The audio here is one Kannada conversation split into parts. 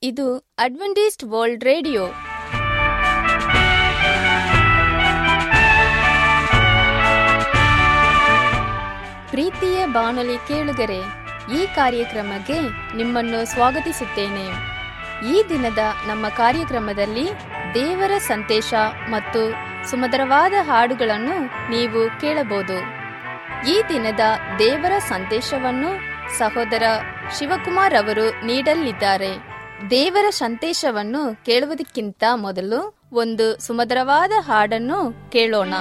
ಇದು ಅಡ್ವೆಂಟಿಸ್ಟ್ ವರ್ಲ್ಡ್ ರೇಡಿಯೋ ಪ್ರೀತಿಯ ಬಾನುಲಿ ಕೇಳುಗರೆ ಈ ಕಾರ್ಯಕ್ರಮಕ್ಕೆ ನಿಮ್ಮನ್ನು ಸ್ವಾಗತಿಸುತ್ತೇನೆ ಈ ದಿನದ ನಮ್ಮ ಕಾರ್ಯಕ್ರಮದಲ್ಲಿ ದೇವರ ಸಂದೇಶ ಮತ್ತು ಸುಮಧುರವಾದ ಹಾಡುಗಳನ್ನು ನೀವು ಕೇಳಬಹುದು ಈ ದಿನದ ದೇವರ ಸಂದೇಶವನ್ನು ಸಹೋದರ ಶಿವಕುಮಾರ್ ಅವರು ನೀಡಲಿದ್ದಾರೆ ದೇವರ ಸಂದೇಶವನ್ನು ಕೇಳುವುದಕ್ಕಿಂತ ಮೊದಲು ಒಂದು ಸುಮಧುರವಾದ ಹಾಡನ್ನು ಕೇಳೋಣ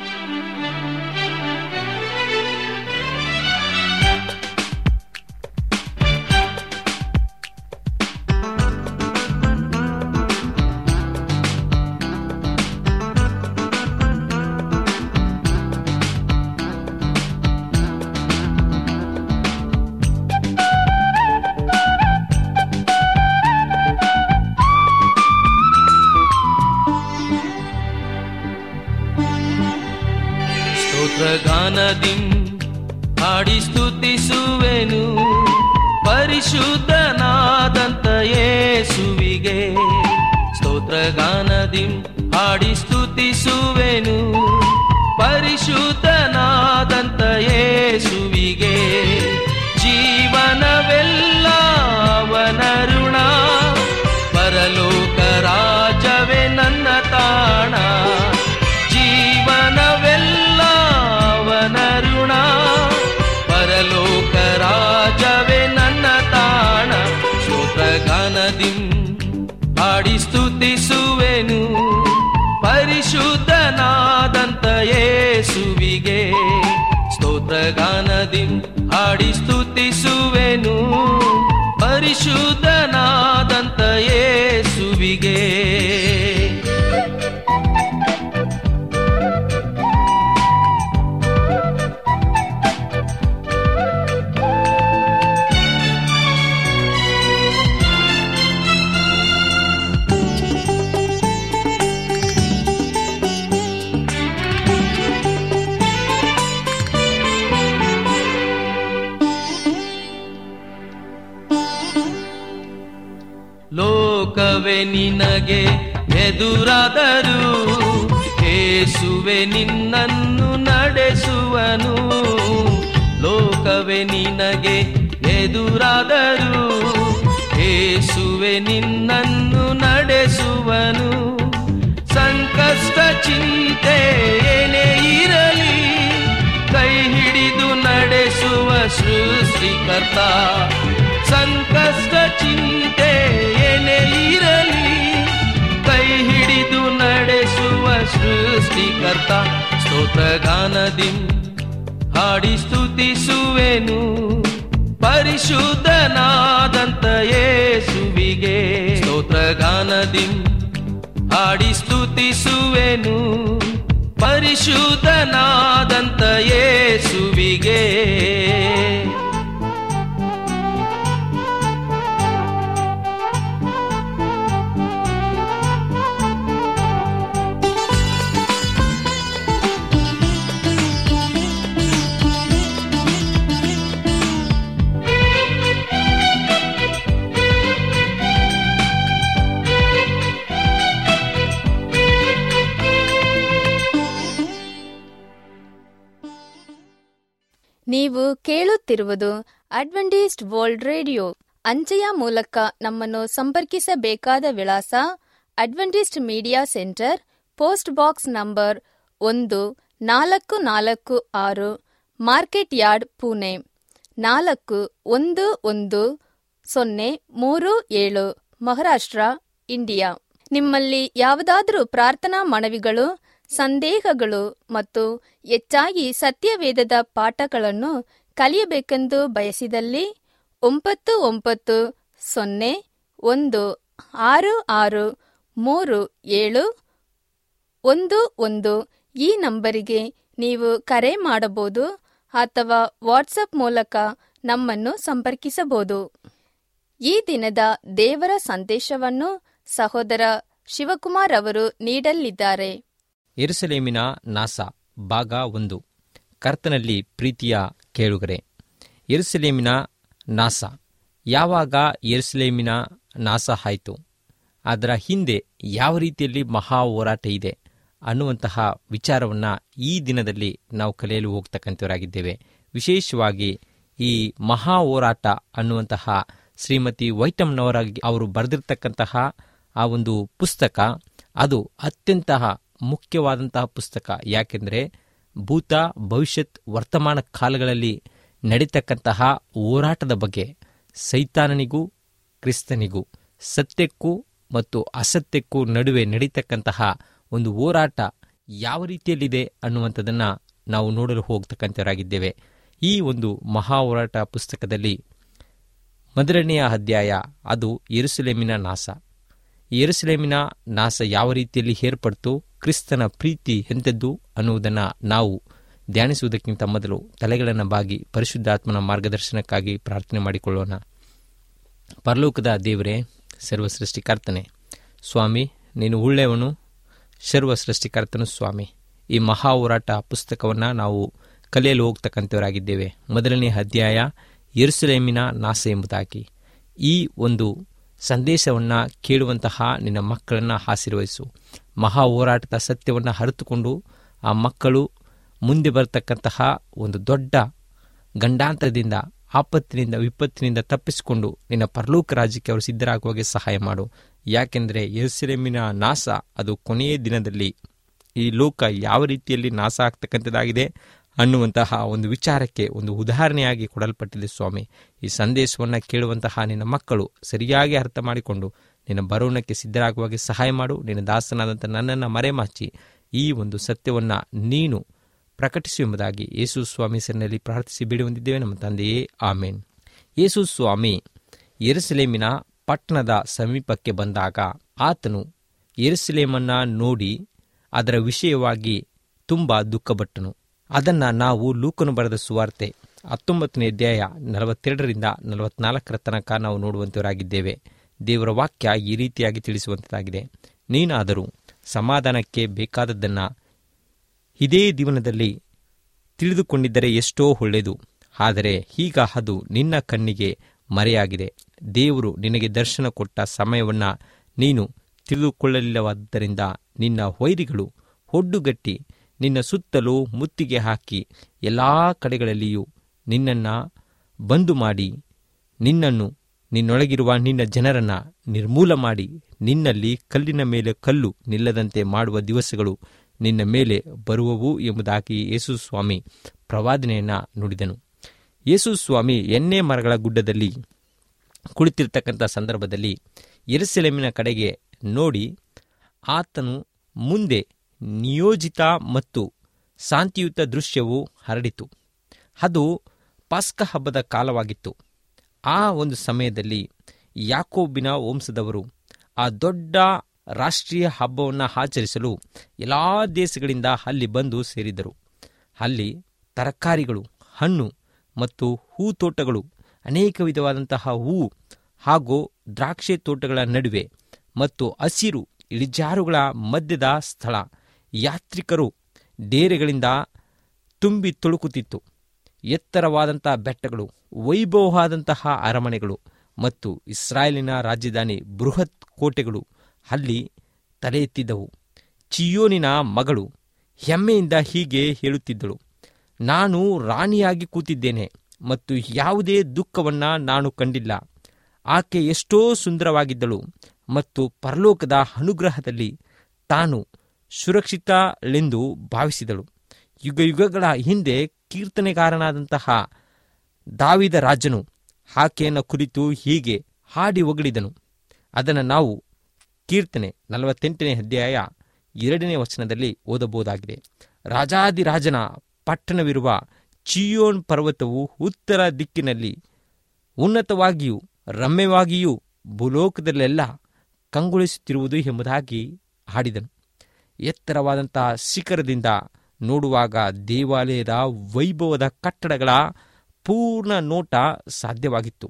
ಸ್ತೋತ್ರಗಾನದಿಂ ಹಾಡಿ ಸ್ತುತಿಸುವೆನು ಪರಿಶುದ್ಧನಾದಂತ ಯೇಸುವಿಗೆ ಸ್ತೋತ್ರಗಾನದಿಂ ಹಾಡಿ ಸ್ತುತಿಸುವೆನು ಪರಿಶುದ್ಧನಾದಂತ ಯೇಸುವಿಗೆ ಜೀವನವೆಲ್ಲ ಅವನ ಋಣ ಪರಲೋಕ ರಾಜವೇ ನನ್ನ ತಾಣ ಜೀವನವೆಲ್ಲ ಅವನ ಋಣ ಪರಲೋಕ ರಾಜವೇ ನನ್ನ ತಾಣ ಸ್ತೋತ್ರಗಾನದಿಂ ಹಾಡಿ ಸ್ತುತಿಸುವೆನು ಪರಿಶುದ್ಧನಾದಂತ ಯೇಸುವಿಗೆ ಸ್ತೋತ್ರಗಾನದಿಂ ಹಾಡಿ ಸ್ತುತಿಸುವೆನು ಪರಿಶುದ್ಧನಾದಂತ ಯೇಸುವಿಗೆ ಲೋಕವೇ ನಿನಗೆ ಎದುರಾದರೂ ಏಸುವೆ ನಿನ್ನನ್ನು ನಡೆಸುವನು ಲೋಕವೇ ನಿನಗೆ ಎದುರಾದರೂ ಏಸುವೆ ನಿನ್ನನ್ನು ನಡೆಸುವನು ಸಂಕಷ್ಟ ಚಿಂತೆ ಏನೇ ಇರಲಿ ಕೈ ಹಿಡಿದು ನಡೆಸುವ ಸೃಷ್ಟಿಕರ್ತ ಸಂಕಷ್ಟ ಚಿಂತೆ ಏನೇ ಇರಲಿ ಕೈ ಹಿಡಿದು ನಡೆಸುವ ಸೃಷ್ಟಿಕರ್ತ ಸ್ತೋತ್ರಗಾನದಿಂ ಹಾಡಿ ಸ್ತುತಿಸುವೆನು ಪರಿಶುದ್ಧನಾದಂತ ಯೇಸುವಿಗೆ ಸ್ತೋತ್ರಗಾನದಿಂ ಹಾಡಿ ಸ್ತುತಿಸುವೆನು ಪರಿಶುದ್ಧನಾದಂತ ಯೇಸುವಿಗೆ ನೀವು ಕೇಳುತ್ತಿರುವುದು ಅಡ್ವೆಂಟಿಸ್ಟ್ ವರ್ಲ್ಡ್ ರೇಡಿಯೋ ಅಂಚೆಯ ಮೂಲಕ ನಮ್ಮನ್ನು ಸಂಪರ್ಕಿಸಬೇಕಾದ ವಿಳಾಸ Adventist media centre post box number ಒಂದು ನಾಲ್ಕು ನಾಲ್ಕು ಆರು ಮಾರ್ಕೆಟ್ ಯಾರ್ಡ್ ಪುಣೆ ನಾಲ್ಕು ಒಂದು ಒಂದು ಸೊನ್ನೆ ಮೂರು ಏಳು ಮಹಾರಾಷ್ಟ್ರ ಇಂಡಿಯಾ ನಿಮ್ಮಲ್ಲಿ ಯಾವುದಾದರೂ ಪ್ರಾರ್ಥನಾ ಮನವಿಗಳು ಸಂದೇಹಗಳು ಮತ್ತು ಹೆಚ್ಚಾಗಿ ಸತ್ಯವೇದದ ಪಾಠಗಳನ್ನು ಕಲಿಯಬೇಕೆಂದು ಬಯಸಿದಲ್ಲಿ ಒಂಬತ್ತು ಒಂಬತ್ತು ಸೊನ್ನೆ ಒಂದು ಆರು ಆರು ಮೂರು ಏಳು ಒಂದು ಒಂದು ಈ ನಂಬರಿಗೆ ನೀವು ಕರೆ ಮಾಡಬಹುದು ಅಥವಾ ವಾಟ್ಸಪ್ ಮೂಲಕ ನಮ್ಮನ್ನು ಸಂಪರ್ಕಿಸಬಹುದು ಈ ದಿನದ ದೇವರ ಸಂದೇಶವನ್ನು ಸಹೋದರ ಶಿವಕುಮಾರ್ ಅವರು ನೀಡಲಿದ್ದಾರೆ ಎರುಸಲೇಮಿನ ನಾಸ ಭಾಗ ಒಂದು ಕರ್ತನಲ್ಲಿ ಪ್ರೀತಿಯ ಕೇಳುಗರೆ ಎರುಸಲೇಮಿನ ನಾಸ ಯಾವಾಗ ಯೆರೂಸಲೇಮಿನ ನಾಶ ಆಯಿತು ಅದರ ಹಿಂದೆ ಯಾವ ರೀತಿಯಲ್ಲಿ ಮಹಾ ಹೋರಾಟ ಇದೆ ಅನ್ನುವಂತಹ ವಿಚಾರವನ್ನು ಈ ದಿನದಲ್ಲಿ ನಾವು ಕಲಿಯಲು ಹೋಗ್ತಕ್ಕಂಥವರಾಗಿದ್ದೇವೆ ವಿಶೇಷವಾಗಿ ಈ ಮಹಾ ಹೋರಾಟ ಅನ್ನುವಂತಹ ಶ್ರೀಮತಿ ವೈಟಮ್ನವರಾಗಿ ಅವರು ಬರೆದಿರ್ತಕ್ಕಂತಹ ಆ ಒಂದು ಪುಸ್ತಕ ಅದು ಅತ್ಯಂತ ಮುಖ್ಯವಾದಂತಹ ಪುಸ್ತಕ ಯಾಕೆಂದರೆ ಭೂತ ಭವಿಷ್ಯತ್ ವರ್ತಮಾನ ಕಾಲಗಳಲ್ಲಿ ನಡೀತಕ್ಕಂತಹ ಹೋರಾಟದ ಬಗ್ಗೆ ಸೈತಾನನಿಗೂ ಕ್ರಿಸ್ತನಿಗೂ ಸತ್ಯಕ್ಕೂ ಮತ್ತು ಅಸತ್ಯಕ್ಕೂ ನಡುವೆ ನಡೀತಕ್ಕಂತಹ ಒಂದು ಹೋರಾಟ ಯಾವ ರೀತಿಯಲ್ಲಿದೆ ಅನ್ನುವಂಥದ್ದನ್ನು ನಾವು ನೋಡಲು ಹೋಗ್ತಕ್ಕಂಥವರಾಗಿದ್ದೇವೆ ಈ ಒಂದು ಮಹಾ ಹೋರಾಟ ಪುಸ್ತಕದಲ್ಲಿ ಮೊದಲನೆಯ ಅಧ್ಯಾಯ ಅದು ಯೆರೂಸಲೇಮಿನ ನಾಶ ಯೆರೂಸಲೇಮಿನ ನಾಶ ಯಾವ ರೀತಿಯಲ್ಲಿ ಏರ್ಪಡ್ತು ಕ್ರಿಸ್ತನ ಪ್ರೀತಿ ಎಂಥದ್ದು ಅನ್ನುವುದನ್ನು ನಾವು ಧ್ಯಾನಿಸುವುದಕ್ಕಿಂತ ಮೊದಲು ತಲೆಗಳನ್ನು ಬಾಗಿ ಪರಿಶುದ್ಧಾತ್ಮನ ಮಾರ್ಗದರ್ಶನಕ್ಕಾಗಿ ಪ್ರಾರ್ಥನೆ ಮಾಡಿಕೊಳ್ಳೋಣ ಪರಲೋಕದ ದೇವರೇ ಸರ್ವ ಸೃಷ್ಟಿಕರ್ತನೆ ಸ್ವಾಮಿ ನೀನು ಒಳ್ಳೆಯವನು ಸರ್ವ ಸೃಷ್ಟಿಕರ್ತನು ಸ್ವಾಮಿ ಈ ಮಹಾ ಹೋರಾಟ ಪುಸ್ತಕವನ್ನು ನಾವು ಕಲಿಯಲು ಹೋಗ್ತಕ್ಕಂಥವರಾಗಿದ್ದೇವೆ ಮೊದಲನೇ ಅಧ್ಯಾಯ ಯೆರೂಸಲೇಮಿನ ನಾಶ ಎಂಬುದಾಗಿ ಈ ಒಂದು ಸಂದೇಶವನ್ನು ಕೇಳುವಂತಹ ನಿನ್ನ ಮಕ್ಕಳನ್ನು ಆಶೀರ್ವಹಿಸು ಮಹಾ ಹೋರಾಟದ ಸತ್ಯವನ್ನು ಅರಿತುಕೊಂಡು ಆ ಮಕ್ಕಳು ಮುಂದೆ ಬರತಕ್ಕಂತಹ ಒಂದು ದೊಡ್ಡ ಗಂಡಾಂತರದಿಂದ ಆಪತ್ತಿನಿಂದ ವಿಪತ್ತಿನಿಂದ ತಪ್ಪಿಸಿಕೊಂಡು ನಿನ್ನ ಪರಲೋಕ ರಾಜ್ಯಕ್ಕೆ ಅವರು ಸಿದ್ಧರಾಗುವಾಗೆ ಸಹಾಯ ಮಾಡು ಯಾಕೆಂದರೆ ಯೆರೂಸಲೇಮಿನ ನಾಶ ಅದು ಕೊನೆಯ ದಿನದಲ್ಲಿ ಈ ಲೋಕ ಯಾವ ರೀತಿಯಲ್ಲಿ ನಾಶ ಆಗ್ತಕ್ಕಂಥದ್ದಾಗಿದೆ ಅನ್ನುವಂತಹ ಒಂದು ವಿಚಾರಕ್ಕೆ ಒಂದು ಉದಾಹರಣೆಯಾಗಿ ಕೊಡಲ್ಪಟ್ಟಿದೆ ಸ್ವಾಮಿ ಈ ಸಂದೇಶವನ್ನು ಕೇಳುವಂತಹ ನಿನ್ನ ಮಕ್ಕಳು ಸರಿಯಾಗಿ ಅರ್ಥ ಮಾಡಿಕೊಂಡು ನಿನ್ನ ಬರೋಣಕ್ಕೆ ಸಿದ್ಧರಾಗುವಾಗೆ ಸಹಾಯ ಮಾಡು ನಿನ್ನ ದಾಸನಾದಂಥ ನನ್ನನ್ನು ಮರೆಮಾಚಿ ಈ ಒಂದು ಸತ್ಯವನ್ನು ನೀನು ಪ್ರಕಟಿಸು ಎಂಬುದಾಗಿ ಯೇಸು ಸ್ವಾಮಿ ಹೆಸರಿನಲ್ಲಿ ಪ್ರಾರ್ಥಿಸಿ ಬೇಡಿ ಹೊಂದಿದ್ದೇವೆ ನಮ್ಮ ತಂದೆಯೇ ಆಮೇನ್ ಯೇಸು ಸ್ವಾಮಿ ಯೆರೂಸಲೇಮಿನ ಪಟ್ಟಣದ ಸಮೀಪಕ್ಕೆ ಬಂದಾಗ ಆತನು ಯೆರೂಸಲೇಮನ್ನ ನೋಡಿ ಅದರ ವಿಷಯವಾಗಿ ತುಂಬ ದುಃಖಪಟ್ಟನು ಅದನ್ನು ನಾವು ಲೂಕನು ಬರೆದ ಸುವಾರ್ತೆ ಹತ್ತೊಂಬತ್ತನೇ ಅಧ್ಯಾಯ ನಲವತ್ತೆರಡರಿಂದ ನಲವತ್ನಾಲ್ಕರ ತನಕ ನಾವು ನೋಡುವಂತವರಾಗಿದ್ದೇವೆ ದೇವರ ವಾಕ್ಯ ಈ ರೀತಿಯಾಗಿ ತಿಳಿಸುವಂಥದ್ದಾಗಿದೆ ನೀನಾದರೂ ಸಮಾಧಾನಕ್ಕೆ ಬೇಕಾದದ್ದನ್ನು ಇದೇ ಜೀವನದಲ್ಲಿ ತಿಳಿದುಕೊಂಡಿದ್ದರೆ ಎಷ್ಟೋ ಒಳ್ಳೆಯದು ಆದರೆ ಈಗ ಅದು ನಿನ್ನ ಕಣ್ಣಿಗೆ ಮರೆಯಾಗಿದೆ ದೇವರು ನಿನಗೆ ದರ್ಶನ ಕೊಟ್ಟ ಸಮಯವನ್ನು ನೀನು ತಿಳಿದುಕೊಳ್ಳಲಿಲ್ಲವಾದ್ದರಿಂದ ನಿನ್ನ ವೈರಿಗಳು ಹೊಡ್ಡುಗಟ್ಟಿ ನಿನ್ನ ಸುತ್ತಲೂ ಮುತ್ತಿಗೆ ಹಾಕಿ ಎಲ್ಲ ಕಡೆಗಳಲ್ಲಿಯೂ ನಿನ್ನನ್ನು ಬಂದು ಮಾಡಿ ನಿನ್ನನ್ನು ನಿನ್ನೊಳಗಿರುವ ನಿನ್ನ ಜನರನ್ನು ನಿರ್ಮೂಲ ಮಾಡಿ ನಿನ್ನಲ್ಲಿ ಕಲ್ಲಿನ ಮೇಲೆ ಕಲ್ಲು ನಿಲ್ಲದಂತೆ ಮಾಡುವ ದಿವಸಗಳು ನಿನ್ನ ಮೇಲೆ ಬರುವವು ಎಂಬುದಾಗಿ ಯೇಸು ಸ್ವಾಮಿ ಪ್ರವಾದನೆಯನ್ನು ನುಡಿದನು ಯೇಸು ಸ್ವಾಮಿ ಎಣ್ಣೆ ಮರಗಳ ಗುಡ್ಡದಲ್ಲಿ ಕುಳಿತಿರ್ತಕ್ಕಂಥ ಸಂದರ್ಭದಲ್ಲಿ ಎರುಸೆಲೆಮಿನ ಕಡೆಗೆ ನೋಡಿ ಆತನು ಮುಂದೆ ನಿಯೋಜಿತ ಮತ್ತು ಶಾಂತಿಯುತ ದೃಶ್ಯವು ಹರಡಿತು ಅದು ಪಾಸ್ಕ ಹಬ್ಬದ ಕಾಲವಾಗಿತ್ತು ಆ ಒಂದು ಸಮಯದಲ್ಲಿ ಯಾಕೋಬಿನ ವಂಶದವರು ಆ ದೊಡ್ಡ ರಾಷ್ಟ್ರೀಯ ಹಬ್ಬವನ್ನು ಆಚರಿಸಲು ಎಲ್ಲ ದೇಶಗಳಿಂದ ಅಲ್ಲಿ ಬಂದು ಸೇರಿದರು ಅಲ್ಲಿ ತರಕಾರಿಗಳು ಹಣ್ಣು ಮತ್ತು ಹೂ ತೋಟಗಳು ಅನೇಕ ವಿಧವಾದಂತಹ ಹೂವು ಹಾಗೂ ದ್ರಾಕ್ಷಿ ತೋಟಗಳ ನಡುವೆ ಮತ್ತು ಹಸಿರು ಇಳಿಜಾರುಗಳ ಮಧ್ಯದ ಸ್ಥಳ ಯಾತ್ರಿಕರು ಡೇರೆಗಳಿಂದ ತುಂಬಿ ತುಳುಕುತ್ತಿತ್ತು ಎತ್ತರವಾದಂತಹ ಬೆಟ್ಟಗಳು ವೈಭವವಾದಂತಹ ಅರಮನೆಗಳು ಮತ್ತು ಇಸ್ರಾಯೇಲಿನ ರಾಜಧಾನಿ ಬೃಹತ್ ಕೋಟೆಗಳು ಅಲ್ಲಿ ತಲೆ ಎತ್ತಿದ್ದವು ಚಿಯೋನಿನ ಮಗಳು ಹೆಮ್ಮೆಯಿಂದ ಹೀಗೆ ಹೇಳುತ್ತಿದ್ದಳು ನಾನು ರಾಣಿಯಾಗಿ ಕೂತಿದ್ದೇನೆ ಮತ್ತು ಯಾವುದೇ ದುಃಖವನ್ನ ನಾನು ಕಂಡಿಲ್ಲ ಆಕೆ ಎಷ್ಟೋ ಸುಂದರವಾಗಿದ್ದಳು ಮತ್ತು ಪರಲೋಕದ ಅನುಗ್ರಹದಲ್ಲಿ ತಾನು ಸುರಕ್ಷಿತಳೆಂದು ಭಾವಿಸಿದಳು ಯುಗ ಯುಗಗಳ ಹಿಂದೆ ಕೀರ್ತನೆಗಾರನಾದಂತಹ ದಾವಿದ ರಾಜನು ಆಕೆಯನ್ನು ಕುರಿತು ಹೀಗೆ ಹಾಡಿ ಹೊಗಳಿದನು ಅದನ್ನು ನಾವು ಕೀರ್ತನೆ ನಲವತ್ತೆಂಟನೇ ಅಧ್ಯಾಯ ಎರಡನೇ ವಚನದಲ್ಲಿ ಓದಬಹುದಾಗಿದೆ ರಾಜಾದಿರಾಜನ ಪಟ್ಟಣವಿರುವ ಚಿಯೋನ್ ಪರ್ವತವು ಉತ್ತರ ದಿಕ್ಕಿನಲ್ಲಿ ಉನ್ನತವಾಗಿಯೂ ರಮ್ಯವಾಗಿಯೂ ಭೂಲೋಕದಲ್ಲೆಲ್ಲ ಕಂಗೊಳಿಸುತ್ತಿರುವುದು ಎಂಬುದಾಗಿ ಹಾಡಿದನು ಎತ್ತರವಾದಂತಹ ಶಿಖರದಿಂದ ನೋಡುವಾಗ ದೇವಾಲಯದ ವೈಭವದ ಕಟ್ಟಡಗಳ ಪೂರ್ಣ ನೋಟ ಸಾಧ್ಯವಾಗಿತ್ತು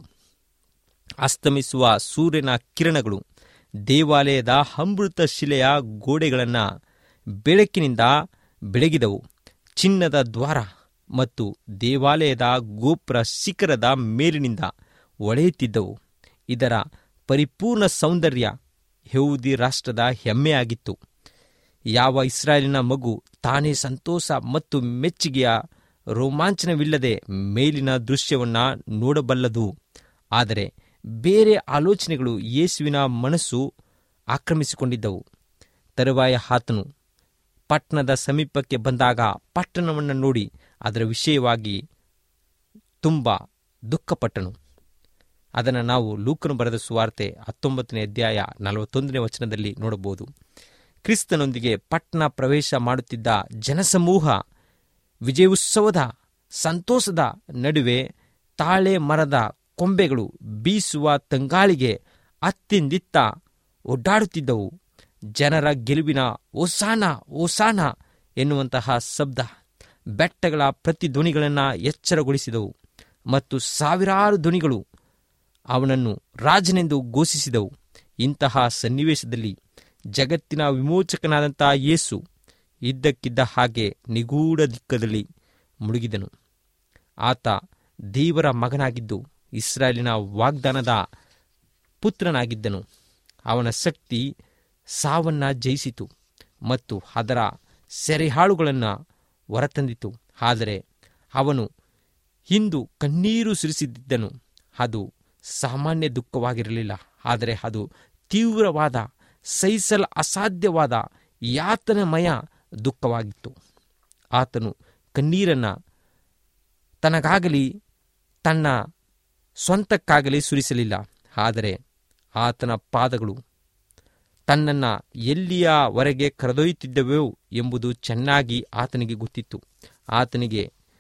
ಅಸ್ತಮಿಸುವ ಸೂರ್ಯನ ಕಿರಣಗಳು ದೇವಾಲಯದ ಅಮೃತ ಶಿಲೆಯ ಗೋಡೆಗಳನ್ನು ಬೆಳಕಿನಿಂದ ಬೆಳಗಿದವು ಚಿನ್ನದ ದ್ವಾರ ಮತ್ತು ದೇವಾಲಯದ ಗೋಪುರ ಶಿಖರದ ಮೇಲಿನಿಂದ ಒಳೆಯುತ್ತಿದ್ದವು ಇದರ ಪರಿಪೂರ್ಣ ಸೌಂದರ್ಯ ಯಹೂದಿ ರಾಷ್ಟ್ರದ ಹೆಮ್ಮೆಯಾಗಿತ್ತು ಯಾವ ಇಸ್ರಾಯೇಲಿನ ಮಗು ತಾನೇ ಸಂತೋಷ ಮತ್ತು ಮೆಚ್ಚುಗೆಯ ರೋಮಾಂಚನವಿಲ್ಲದೆ ಮೇಲಿನ ದೃಶ್ಯವನ್ನ ನೋಡಬಲ್ಲದು ಆದರೆ ಬೇರೆ ಆಲೋಚನೆಗಳು ಯೇಸುವಿನ ಮನಸ್ಸು ಆಕ್ರಮಿಸಿಕೊಂಡಿದ್ದವು ತರುವಾಯ ಆತನು ಪಟ್ಟಣದ ಸಮೀಪಕ್ಕೆ ಬಂದಾಗ ಪಟ್ಟಣವನ್ನು ನೋಡಿ ಅದರ ವಿಷಯವಾಗಿ ತುಂಬ ದುಃಖಪಟ್ಟನು ಅದನ್ನು ನಾವು ಲೂಕನು ಬರೆದ ಸುವಾರ್ತೆ ಹತ್ತೊಂಬತ್ತನೇ ಅಧ್ಯಾಯ ನಲವತ್ತೊಂದನೇ ವಚನದಲ್ಲಿ ನೋಡಬಹುದು ಕ್ರಿಸ್ತನೊಂದಿಗೆ ಪಟ್ಟಣ ಪ್ರವೇಶ ಮಾಡುತ್ತಿದ್ದ ಜನಸಮೂಹ ವಿಜಯೋತ್ಸವದ ಸಂತೋಷದ ನಡುವೆ ತಾಳೆ ಮರದ ಕೊಂಬೆಗಳು ಬೀಸುವ ತಂಗಾಳಿಗೆ ಅತ್ತಿಂದಿತ್ತ ಒಡ್ಡಾಡುತ್ತಿದ್ದವು ಜನರ ಗೆಲುವಿನ ಓಸಾನ ಓಸಾನ ಎನ್ನುವಂತಹ ಶಬ್ದ ಬೆಟ್ಟಗಳ ಪ್ರತಿಧ್ವನಿಗಳನ್ನು ಎಚ್ಚರಗೊಳಿಸಿದವು ಮತ್ತು ಸಾವಿರಾರು ಧ್ವನಿಗಳು ಅವನನ್ನು ರಾಜನೆಂದು ಘೋಷಿಸಿದವು ಇಂತಹ ಸನ್ನಿವೇಶದಲ್ಲಿ ಜಗತ್ತಿನ ವಿಮೋಚಕನಾದಂತಹ ಯೇಸು ಇದ್ದಕ್ಕಿದ್ದ ಹಾಗೆ ನಿಗೂಢ ದಿಕ್ಕದಲ್ಲಿ ಮುಳುಗಿದನು ಆತ ದೇವರ ಮಗನಾಗಿದ್ದು ಇಸ್ರಾಯೇಲಿನ ವಾಗ್ದಾನದ ಪುತ್ರನಾಗಿದ್ದನು ಅವನ ಶಕ್ತಿ ಸಾವನ್ನ ಜಯಿಸಿತು ಮತ್ತು ಅದರ ಸೆರೆಹಾಳುಗಳನ್ನು ಹೊರತಂದಿತು ಆದರೆ ಅವನು ಹಿಂದು ಕಣ್ಣೀರು ಸುರಿಸಿದ್ದನು ಅದು ಸಾಮಾನ್ಯ ದುಃಖವಾಗಿರಲಿಲ್ಲ ಆದರೆ ಅದು ತೀವ್ರವಾದ ಸಹಿಸಲು ಅಸಾಧ್ಯವಾದ ಯಾತನಮಯ ದುಃಖವಾಗಿತ್ತು ಆತನು ಕಣ್ಣೀರನ್ನು ತನಗಾಗಲಿ ತನ್ನ ಸ್ವಂತಕ್ಕಾಗಲಿ ಸುರಿಸಲಿಲ್ಲ ಆದರೆ ಆತನ ಪಾದಗಳು ತನ್ನನ್ನು ಎಲ್ಲಿಯವರೆಗೆ ಕರೆದೊಯ್ಯುತ್ತಿದ್ದವೋ ಎಂಬುದು ಚೆನ್ನಾಗಿ ಆತನಿಗೆ ಗೊತ್ತಿತ್ತು ಆತನಿಗೆ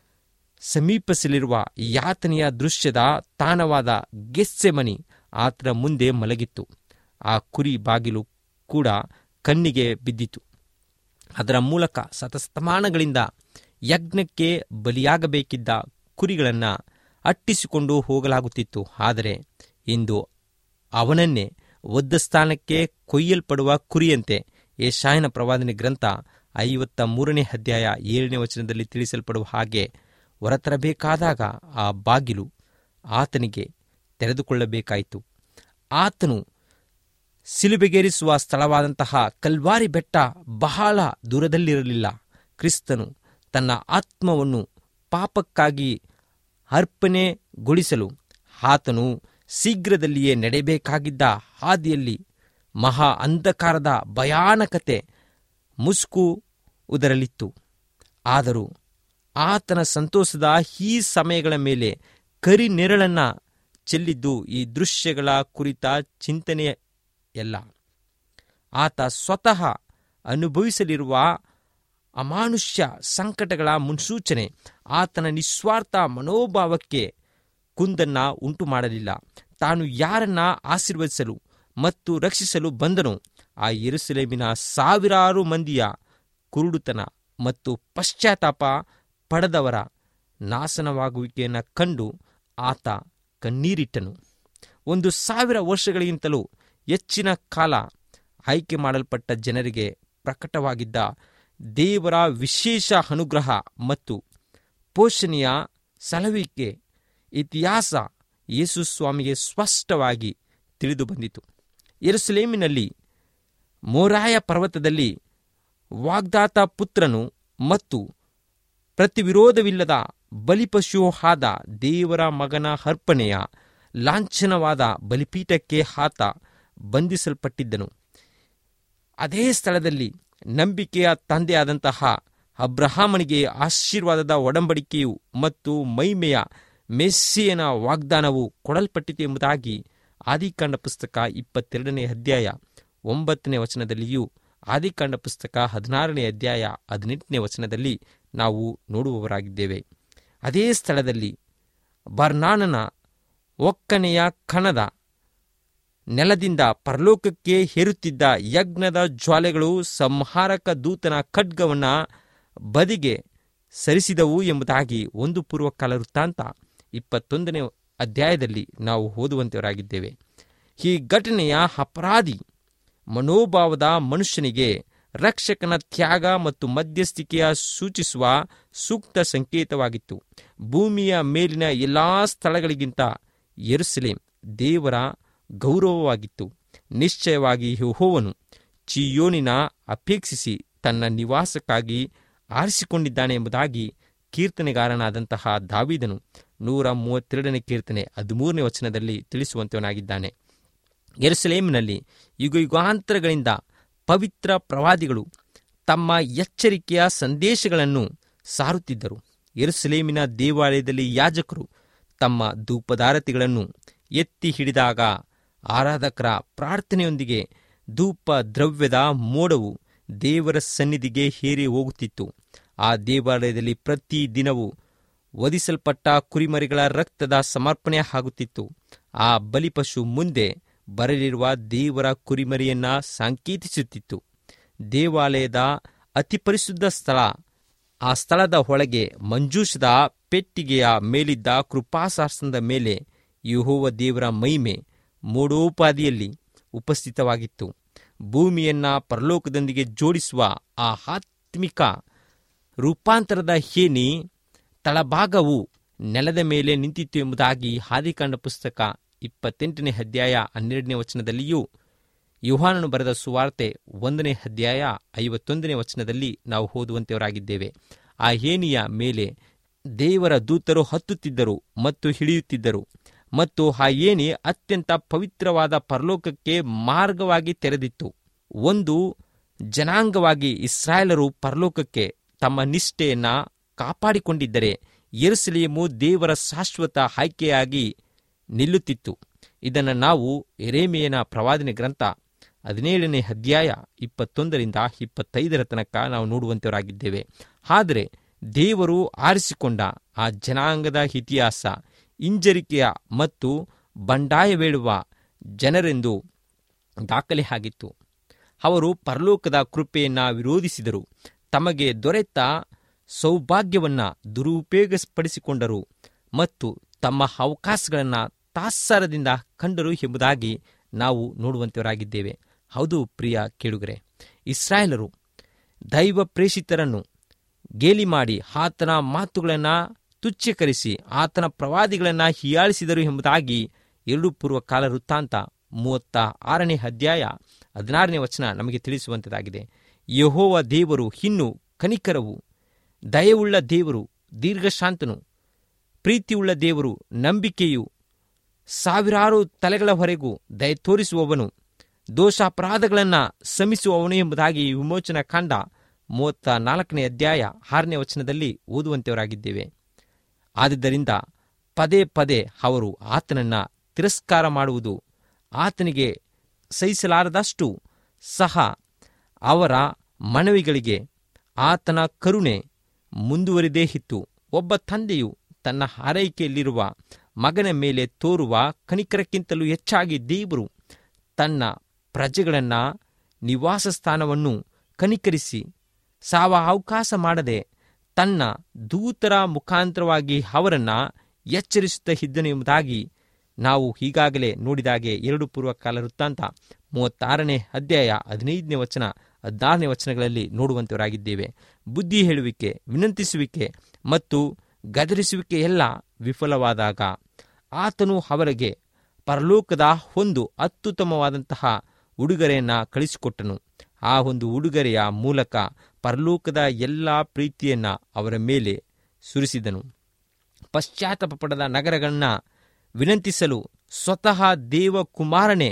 ಸಮೀಪಿಸಲಿರುವ ಯಾತನೆಯ ದೃಶ್ಯದ ತಾಣವಾದ ಗೆಸ್ಸೆಮನಿ ಆತನ ಮುಂದೆ ಮಲಗಿತ್ತು ಆ ಕುರಿ ಬಾಗಿಲು ಕೂಡ ಕಣ್ಣಿಗೆ ಬಿದ್ದಿತು ಅದರ ಮೂಲಕ ಸತಸ್ತಮಾನಗಳಿಂದ ಯಜ್ಞಕ್ಕೆ ಬಲಿಯಾಗಬೇಕಿದ್ದ ಕುರಿಗಳನ್ನು ಅಟ್ಟಿಸಿಕೊಂಡು ಹೋಗಲಾಗುತ್ತಿತ್ತು ಆದರೆ ಇಂದು ಅವನನ್ನೇ ಒದ್ದ ಸ್ಥಾನಕ್ಕೆ ಕೊಯ್ಯಲ್ಪಡುವ ಕುರಿಯಂತೆ ಏಷಾಯನ ಪ್ರವಾದನೆ ಗ್ರಂಥ ಐವತ್ತ ಮೂರನೇ ಅಧ್ಯಾಯ ಏಳನೇ ವಚನದಲ್ಲಿ ತಿಳಿಸಲ್ಪಡುವ ಹಾಗೆ ಹೊರತರಬೇಕಾದಾಗ ಆ ಬಾಗಿಲು ಆತನಿಗೆ ತೆರೆದುಕೊಳ್ಳಬೇಕಾಯಿತು ಆತನು ಸಿಲುಬೆಗೇರಿಸುವ ಸ್ಥಳವಾದಂತಹ ಕಲ್ವಾರಿ ಬೆಟ್ಟ ಬಹಳ ದೂರದಲ್ಲಿರಲಿಲ್ಲ ಕ್ರಿಸ್ತನು ತನ್ನ ಆತ್ಮವನ್ನು ಪಾಪಕ್ಕಾಗಿ ಅರ್ಪಣೆಗೊಳಿಸಲು ಆತನು ಶೀಘ್ರದಲ್ಲಿಯೇ ನಡೆಯಬೇಕಾಗಿದ್ದ ಹಾದಿಯಲ್ಲಿ ಮಹಾ ಅಂಧಕಾರದ ಭಯಾನಕತೆ ಮುಸುಕು ಉದರಲಿತ್ತು ಆದರೂ ಆತನ ಸಂತೋಷದ ಈ ಸಮಯಗಳ ಮೇಲೆ ಕರಿ ನೆರಳನ್ನ ಚೆಲ್ಲಿದ್ದು ಈ ದೃಶ್ಯಗಳ ಕುರಿತ ಚಿಂತನೆಯಲ್ಲ ಆತ ಸ್ವತಃ ಅನುಭವಿಸಲಿರುವ ಅಮಾನುಷ್ಯ ಸಂಕಟಗಳ ಮುನ್ಸೂಚನೆ ಆತನ ನಿಸ್ವಾರ್ಥ ಮನೋಭಾವಕ್ಕೆ ಕುಂದನ್ನ ಉಂಟು ಮಾಡಲಿಲ್ಲ ತಾನು ಯಾರನ್ನ ಆಶೀರ್ವದಿಸಲು ಮತ್ತು ರಕ್ಷಿಸಲು ಬಂದನೋ ಆ ಯೆರೂಸಲೇಮಿನ ಸಾವಿರಾರು ಮಂದಿಯ ಕುರುಡುತನ ಮತ್ತು ಪಶ್ಚಾತ್ತಾಪ ಪಡೆದವರ ನಾಶನವಾಗುವಿಕೆಯನ್ನು ಕಂಡು ಆತ ಕಣ್ಣೀರಿಟ್ಟನು ಒಂದು ಸಾವಿರ ವರ್ಷಗಳಿಗಿಂತಲೂ ಹೆಚ್ಚಿನ ಕಾಲ ಆಯ್ಕೆ ಮಾಡಲ್ಪಟ್ಟ ಜನರಿಗೆ ಪ್ರಕಟವಾಗಿದ್ದ ದೇವರ ವಿಶೇಷ ಅನುಗ್ರಹ ಮತ್ತು ಪೋಷಣೆಯ ಸಲಹುವಿಕೆ ಇತಿಹಾಸ ಯೇಸು ಸ್ವಾಮಿಗೆ ಸ್ಪಷ್ಟವಾಗಿ ತಿಳಿದು ಬಂದಿತು ಯೆರೂಸಲೇಮಿನಲ್ಲಿ ಮೋರಾಯ ಪರ್ವತದಲ್ಲಿ ವಾಗ್ದಾತ ಪುತ್ರನು ಮತ್ತು ಪ್ರತಿವಿರೋಧವಿಲ್ಲದ ಬಲಿಪಶು ಆದ ದೇವರ ಮಗನ ಅರ್ಪಣೆಯ ಲಾಂಛನವಾದ ಬಲಿಪೀಠಕ್ಕೆ ಆತ ಬಂಧಿಸಲ್ಪಟ್ಟಿದ್ದನು ಅದೇ ಸ್ಥಳದಲ್ಲಿ ನಂಬಿಕೆಯ ತಂದೆಯಾದಂತಹ ಅಬ್ರಹಾಮನಿಗೆ ಆಶೀರ್ವಾದದ ಒಡಂಬಡಿಕೆಯು ಮತ್ತು ಮೈಮೆಯ ಮೆಸ್ಸಿಯನ ವಾಗ್ದಾನವು ಕೊಡಲ್ಪಟ್ಟಿತು ಎಂಬುದಾಗಿ ಆದಿಕಾಂಡ ಪುಸ್ತಕ ಇಪ್ಪತ್ತೆರಡನೇ ಅಧ್ಯಾಯ ಒಂಬತ್ತನೇ ವಚನದಲ್ಲಿಯೂ ಆದಿಕಾಂಡ ಪುಸ್ತಕ ಹದಿನಾರನೇ ಅಧ್ಯಾಯ ಹದಿನೆಂಟನೇ ವಚನದಲ್ಲಿ ನಾವು ನೋಡುವವರಾಗಿದ್ದೇವೆ ಅದೇ ಸ್ಥಳದಲ್ಲಿ ಬರ್ನಾನನ ಒಕ್ಕನೆಯ ಕಣದ ನೆಲದಿಂದ ಪರಲೋಕಕ್ಕೆ ಹೇರುತ್ತಿದ್ದ ಯಜ್ಞದ ಜ್ವಾಲೆಗಳು ಸಂಹಾರಕ ದೂತನ ಖಡ್ಗವನ್ನ ಬದಿಗೆ ಸರಿಸಿದವು ಎಂಬುದಾಗಿ ಒಂದು ಪೂರ್ವಕಾಲ ವೃತ್ತಾಂತ ಇಪ್ಪತ್ತೊಂದನೇ ಅಧ್ಯಾಯದಲ್ಲಿ ನಾವು ಓದುವಂತವರಾಗಿದ್ದೇವೆ ಈ ಘಟನೆಯ ಅಪರಾಧಿ ಮನೋಭಾವದ ಮನುಷ್ಯನಿಗೆ ರಕ್ಷಕನ ತ್ಯಾಗ ಮತ್ತು ಮಧ್ಯಸ್ಥಿಕೆಯ ಸೂಚಿಸುವ ಸೂಕ್ತ ಸಂಕೇತವಾಗಿತ್ತು ಭೂಮಿಯ ಮೇಲಿನ ಎಲ್ಲಾ ಸ್ಥಳಗಳಿಗಿಂತ ಯೆರೂಸಲೇಮ್ ದೇವರ ಗೌರವವಾಗಿತ್ತು ನಿಶ್ಚಯವಾಗಿ ಯೆಹೋವನು ಚಿಯೋನಿನ ಅಪೇಕ್ಷಿಸಿ ತನ್ನ ನಿವಾಸಕ್ಕಾಗಿ ಆರಿಸಿಕೊಂಡಿದ್ದಾನೆ ಎಂಬುದಾಗಿ ಕೀರ್ತನೆಗಾರನಾದಂತಹ ದಾವಿದನು ನೂರ ಮೂವತ್ತೆರಡನೇ ಕೀರ್ತನೆ ಹದಿಮೂರನೇ ವಚನದಲ್ಲಿ ತಿಳಿಸುವಂತವನಾಗಿದ್ದಾನೆ ಯೆರೂಸಲೇಮಿನಲ್ಲಿ ಯುಗ ಯುಗಾಂತರಗಳಿಂದ ಪವಿತ್ರ ಪ್ರವಾದಿಗಳು ತಮ್ಮ ಎಚ್ಚರಿಕೆಯ ಸಂದೇಶಗಳನ್ನು ಸಾರುತ್ತಿದ್ದರು ಯೆರೂಸಲೇಮಿನ ದೇವಾಲಯದಲ್ಲಿ ಯಾಜಕರು ತಮ್ಮ ಧೂಪದಾರತಿಗಳನ್ನು ಎತ್ತಿ ಹಿಡಿದಾಗ ಆರಾಧಕರ ಪ್ರಾರ್ಥನೆಯೊಂದಿಗೆ ಧೂಪ ದ್ರವ್ಯದ ಮೋಡವು ದೇವರ ಸನ್ನಿಧಿಗೆ ಹೇರಿ ಹೋಗುತ್ತಿತ್ತು ಆ ದೇವಾಲಯದಲ್ಲಿ ಪ್ರತಿ ದಿನವೂ ವಧಿಸಲ್ಪಟ್ಟ ಕುರಿಮರಿಗಳ ರಕ್ತದ ಸಮರ್ಪಣೆ ಆಗುತ್ತಿತ್ತು ಆ ಬಲಿಪಶು ಮುಂದೆ ಬರಲಿರುವ ದೇವರ ಕುರಿಮರಿಯನ್ನ ಸಂಕೇತಿಸುತ್ತಿತ್ತು ದೇವಾಲಯದ ಅತಿ ಪರಿಶುದ್ಧ ಸ್ಥಳ ಆ ಸ್ಥಳದ ಒಳಗೆ ಮಂಜೂಷದ ಪೆಟ್ಟಿಗೆಯ ಮೇಲಿದ್ದ ಕೃಪಾಶಾಸನದ ಮೇಲೆ ಯಹೋವ ದೇವರ ಮಹಿಮೆ ಮೋಡೋಪಾದಿಯಲ್ಲಿ ಉಪಸ್ಥಿತವಾಗಿತ್ತು ಭೂಮಿಯನ್ನ ಪರಲೋಕದೊಂದಿಗೆ ಜೋಡಿಸುವ ಆ ಆತ್ಮಿಕ ರೂಪಾಂತರದ ಹೇನಿ ತಳಭಾಗವು ನೆಲದ ಮೇಲೆ ನಿಂತಿತ್ತು ಎಂಬುದಾಗಿ ಹಾದಿಕಾಂಡ ಪುಸ್ತಕ ಇಪ್ಪತ್ತೆಂಟನೇ ಅಧ್ಯಾಯ ಹನ್ನೆರಡನೇ ವಚನದಲ್ಲಿಯೂ ಯುಹಾನನು ಬರೆದ ಸುವಾರ್ತೆ ಒಂದನೇ ಅಧ್ಯಾಯ ಐವತ್ತೊಂದನೇ ವಚನದಲ್ಲಿ ನಾವು ಓದುವಂತೆಯವರಾಗಿದ್ದೇವೆ ಆ ಹೇನಿಯ ಮೇಲೆ ದೇವರ ದೂತರು ಹತ್ತುತ್ತಿದ್ದರು ಮತ್ತು ಹಿಡಿಯುತ್ತಿದ್ದರು ಮತ್ತು ಆ ಏಣಿ ಅತ್ಯಂತ ಪವಿತ್ರವಾದ ಪರಲೋಕಕ್ಕೆ ಮಾರ್ಗವಾಗಿ ತೆರೆದಿತ್ತು ಒಂದು ಜನಾಂಗವಾಗಿ ಇಸ್ರಾಯೇಲರು ಪರಲೋಕಕ್ಕೆ ತಮ್ಮ ನಿಷ್ಠೆಯನ್ನ ಕಾಪಾಡಿಕೊಂಡಿದ್ದರೆ ಯೆರೂಸಲೇಮು ದೇವರ ಶಾಶ್ವತ ಆಯ್ಕೆಯಾಗಿ ನಿಲ್ಲುತ್ತಿತ್ತು ಇದನ್ನು ನಾವು ಎರೇಮಿಯನ ಪ್ರವಾದನೆ ಗ್ರಂಥ ಹದಿನೇಳನೇ ಅಧ್ಯಾಯ ಇಪ್ಪತ್ತೊಂದರಿಂದ ಇಪ್ಪತ್ತೈದರ ತನಕ ನಾವು ನೋಡುವಂತವರಾಗಿದ್ದೇವೆ ಆದರೆ ದೇವರು ಆರಿಸಿಕೊಂಡ ಆ ಜನಾಂಗದ ಇತಿಹಾಸ ಹಿಂಜರಿಕೆಯ ಮತ್ತು ಬಂಡಾಯವೇಳುವ ಜನರೆಂದು ದಾಖಲೆ ಆಗಿತ್ತು ಅವರು ಪರಲೋಕದ ಕೃಪೆಯನ್ನ ವಿರೋಧಿಸಿದರು ತಮಗೆ ದೊರೆತ ಸೌಭಾಗ್ಯವನ್ನ ದುರುಪಯೋಗಪಡಿಸಿಕೊಂಡರು ಮತ್ತು ತಮ್ಮ ಅವಕಾಶಗಳನ್ನು ತಾತ್ಸಾರದಿಂದ ಕಂಡರು ಎಂಬುದಾಗಿ ನಾವು ನೋಡುವಂತವರಾಗಿದ್ದೇವೆ ಹೌದು ಪ್ರಿಯ ಕೇಳುಗರೆ ಇಸ್ರಾಯೇಲರು ದೈವ ಪ್ರೇಷಿತರನ್ನು ಗೇಲಿ ಮಾಡಿ ಆತನ ಮಾತುಗಳನ್ನು ತುಚ್ಛೀಕರಿಸಿ ಆತನ ಪ್ರವಾದಿಗಳನ್ನು ಹೀಯಾಳಿಸಿದರು ಎಂಬುದಾಗಿ ಎರಡು ಪೂರ್ವ ಕಾಲ ವೃತ್ತಾಂತ ಮೂವತ್ತ ಆರನೇ ಅಧ್ಯಾಯ ಹದಿನಾರನೇ ವಚನ ನಮಗೆ ತಿಳಿಸುವಂಥದ್ದಾಗಿದೆ ಯಹೋವ ದೇವರು ಇನ್ನು ಕನಿಕರವು ದಯವುಳ್ಳ ದೇವರು ದೀರ್ಘಶಾಂತನು ಪ್ರೀತಿಯುಳ್ಳ ದೇವರು ನಂಬಿಕೆಯು ಸಾವಿರಾರು ತಲೆಗಳವರೆಗೂ ದಯ ತೋರಿಸುವವನು ದೋಷಾಪರಾಧಗಳನ್ನು ಶಮಿಸುವವನು ಎಂಬುದಾಗಿ ವಿಮೋಚನಾ ಕಾಂಡ ಮೂವತ್ತ ನಾಲ್ಕನೇ ಅಧ್ಯಾಯ ಆರನೇ ವಚನದಲ್ಲಿ ಓದುವಂತೆಯವರಾಗಿದ್ದೇವೆ ಆದುದರಿಂದ ಪದೇ ಪದೇ ಅವರು ಆತನನ್ನ ತಿರಸ್ಕಾರ ಮಾಡುವುದು ಆತನಿಗೆ ಸಹಿಸಲಾರದಷ್ಟು ಸಹ ಅವರ ಮನವಿಗಳಿಗೆ ಆತನ ಕರುಣೆ ಮುಂದುವರಿದೇ ಇತ್ತು ಒಬ್ಬ ತಂದೆಯು ತನ್ನ ಆರೈಕೆಯಲ್ಲಿರುವ ಮಗನ ಮೇಲೆ ತೋರುವ ಕನಿಕರಕ್ಕಿಂತಲೂ ಹೆಚ್ಚಾಗಿ ದೇವರು ತನ್ನ ಪ್ರಜೆಗಳನ್ನ ನಿವಾಸ ಸ್ಥಾನವನ್ನು ಕನಿಕರಿಸಿ ಸಾವ ಅವಕಾಶ ಮಾಡದೆ ತನ್ನ ದೂತರ ಮುಖಾಂತರವಾಗಿ ಅವರನ್ನ ಎಚ್ಚರಿಸುತ್ತಾ ಇದ್ದನು ಎಂಬುದಾಗಿ ನಾವು ಈಗಾಗಲೇ ನೋಡಿದಾಗೆ ಎರಡು ಪೂರ್ವ ಕಾಲ ವೃತ್ತಾಂತ ಮೂವತ್ತಾರನೇ ಅಧ್ಯಾಯ ಹದಿನೈದನೇ ವಚನ ಹದಿನಾರನೇ ವಚನಗಳಲ್ಲಿ ನೋಡುವಂತವರಾಗಿದ್ದೇವೆ ಬುದ್ಧಿ ಹೇಳುವಿಕೆ ವಿನಂತಿಸುವಿಕೆ ಮತ್ತು ಗದರಿಸುವಿಕೆ ಎಲ್ಲ ವಿಫಲವಾದಾಗ ಆತನು ಅವರಿಗೆ ಪರಲೋಕದ ಒಂದು ಅತ್ಯುತ್ತಮವಾದಂತಹ ಉಡುಗೊರೆಯನ್ನ ಕಳಿಸಿಕೊಟ್ಟನು ಆ ಒಂದು ಉಡುಗೊರೆಯ ಮೂಲಕ ಪರಲೋಕದ ಎಲ್ಲ ಪ್ರೀತಿಯನ್ನ ಅವರ ಮೇಲೆ ಸುರಿಸಿದನು ಪಶ್ಚಾತ್ತಾಪ ಪಡದ ನಗರಗಳನ್ನ ವಿನಂತಿಸಲು ಸ್ವತಃ ದೇವಕುಮಾರನೇ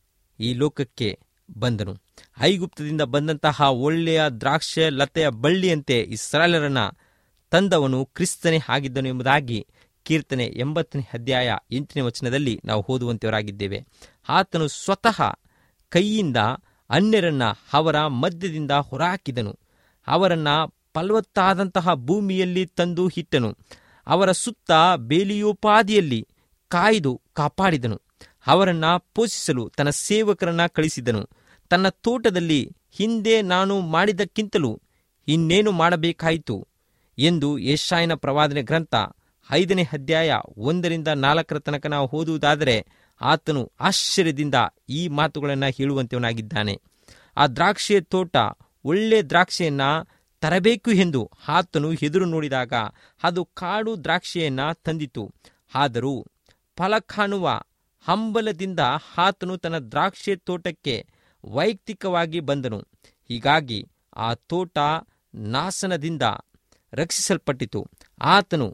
ಈ ಲೋಕಕ್ಕೆ ಬಂದನು ಐಗುಪ್ತದಿಂದ ಬಂದಂತಹ ಒಳ್ಳೆಯ ದ್ರಾಕ್ಷ ಲತೆಯ ಬಳ್ಳಿಯಂತೆ ಇಸ್ರಾಯೇಲರನ್ನ ತಂದವನು ಕ್ರಿಸ್ತನೇ ಆಗಿದ್ದನು ಎಂಬುದಾಗಿ ಕೀರ್ತನೆ ಎಂಬತ್ತನೇ ಅಧ್ಯಾಯ ಎಂಟನೇ ವಚನದಲ್ಲಿ ನಾವು ಓದುವಂತವರಾಗಿದ್ದೇವೆ ಆತನು ಸ್ವತಃ ಕೈಯಿಂದ ಅನ್ಯರನ್ನ ಅವರ ಮಧ್ಯದಿಂದ ಹೊರಹಾಕಿದನು ಅವರನ್ನ ಫಲವತ್ತಾದಂತಹ ಭೂಮಿಯಲ್ಲಿ ತಂದು ಇಟ್ಟನು ಅವರ ಸುತ್ತ ಬೇಲಿಯೋಪಾದಿಯಲ್ಲಿ ಕಾಯ್ದು ಕಾಪಾಡಿದನು ಅವರನ್ನ ಪೋಷಿಸಲು ತನ್ನ ಸೇವಕರನ್ನ ಕಳಿಸಿದನು ತನ್ನ ತೋಟದಲ್ಲಿ ಹಿಂದೆ ನಾನು ಮಾಡಿದ್ದಕ್ಕಿಂತಲೂ ಇನ್ನೇನು ಮಾಡಬೇಕಾಯಿತು ಎಂದು ಯಶಾಯನ ಪ್ರವಾದನೆ ಗ್ರಂಥ ಐದನೇ ಅಧ್ಯಾಯ ಒಂದರಿಂದ ನಾಲ್ಕರ ತನಕ ನಾವು ಓದುವುದಾದರೆ ಆತನು ಆಶ್ಚರ್ಯದಿಂದ ಈ ಮಾತುಗಳನ್ನು ಹೇಳುವಂತವನಾಗಿದ್ದಾನೆ ಆ ದ್ರಾಕ್ಷಿಯ ತೋಟ ಒಳ್ಳೆ ದ್ರಾಕ್ಷಿಯನ್ನ ತರಬೇಕು ಎಂದು ಆತನು ಎದುರು ನೋಡಿದಾಗ ಅದು ಕಾಡು ದ್ರಾಕ್ಷಿಯನ್ನ ತಂದಿತು ಆದರೂ ಫಲ ಕಾಣುವ ಹಂಬಲದಿಂದ ಆತನು ತನ್ನ ದ್ರಾಕ್ಷೆ ತೋಟಕ್ಕೆ ವೈಯಕ್ತಿಕವಾಗಿ ಬಂದನು ಹೀಗಾಗಿ ಆ ತೋಟ ನಾಶನದಿಂದ ರಕ್ಷಿಸಲ್ಪಟ್ಟಿತು ಆತನು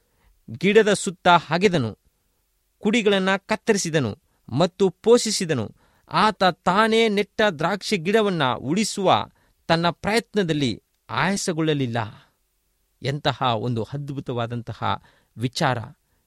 ಗಿಡದ ಸುತ್ತ ಹಗೆದನು ಕುಡಿಗಳನ್ನು ಕತ್ತರಿಸಿದನು ಮತ್ತು ಪೋಷಿಸಿದನು ಆತ ತಾನೇ ನೆಟ್ಟ ದ್ರಾಕ್ಷಿ ಗಿಡವನ್ನು ಉಳಿಸುವ ತನ್ನ ಪ್ರಯತ್ನದಲ್ಲಿ ಆಯಾಸಗೊಳ್ಳಲಿಲ್ಲ ಎಂತಹ ಒಂದು ಅದ್ಭುತವಾದಂತಹ ವಿಚಾರ